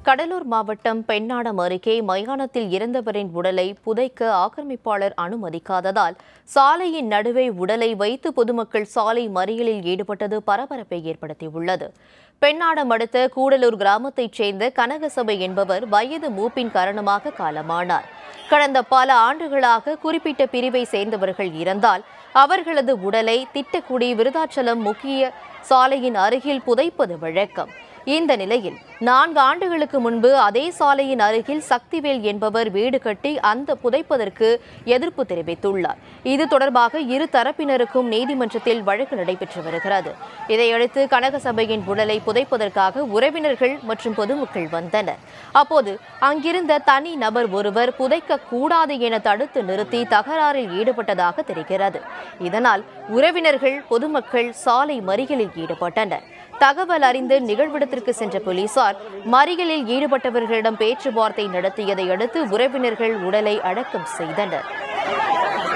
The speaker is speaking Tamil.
கடலூர் மாவட்டம் பெண்ணாடம் அருகே மயானத்தில் இறந்தவரின் உடலை புதைக்க ஆக்கிரமிப்பாளர் அனுமதிக்காததால் சாலையின் நடுவே உடலை வைத்து பொதுமக்கள் சாலை மறியலில் ஈடுபட்டது பரபரப்பை ஏற்படுத்தியுள்ளது பெண்ணாடம் அடுத்த கூடலூர் கிராமத்தைச் சேர்ந்த கனகசபை என்பவர் வயது மூப்பின் காரணமாக காலமானார் கடந்த பல ஆண்டுகளாக குறிப்பிட்ட பிரிவை சேர்ந்தவர்கள் இறந்தால் அவர்களது உடலை திட்டக்குடி விருதாச்சலம் முக்கிய சாலையின் அருகில் புதைப்பது வழக்கம் இந்த நிலையில் நான்கு ஆண்டுகளுக்கு முன்பு அதே சாலையின் அருகில் சக்திவேல் என்பவர் வீடு கட்டி அந்த புதைப்பதற்கு எதிர்ப்பு தெரிவித்துள்ளார் இது தொடர்பாக இரு தரப்பினருக்கும் நீதிமன்றத்தில் வழக்கு நடைபெற்று வருகிறது இதையடுத்து கனகசபையின் உடலை புதைப்பதற்காக உறவினர்கள் மற்றும் பொதுமக்கள் வந்தனர் அப்போது அங்கிருந்த தனி நபர் ஒருவர் புதைக்க கூடாது என தடுத்து நிறுத்தி தகராறில் ஈடுபட்டதாக தெரிகிறது இதனால் உறவினர்கள் பொதுமக்கள் சாலை மறியலில் ஈடுபட்டனர் தகவல் அறிந்து நிகழ்விடத்திற்கு சென்ற போலீசார் மறியலில் ஈடுபட்டவர்களிடம் பேச்சுவார்த்தை நடத்தியதை அடுத்து உறவினர்கள் உடலை அடக்கம் செய்தனர்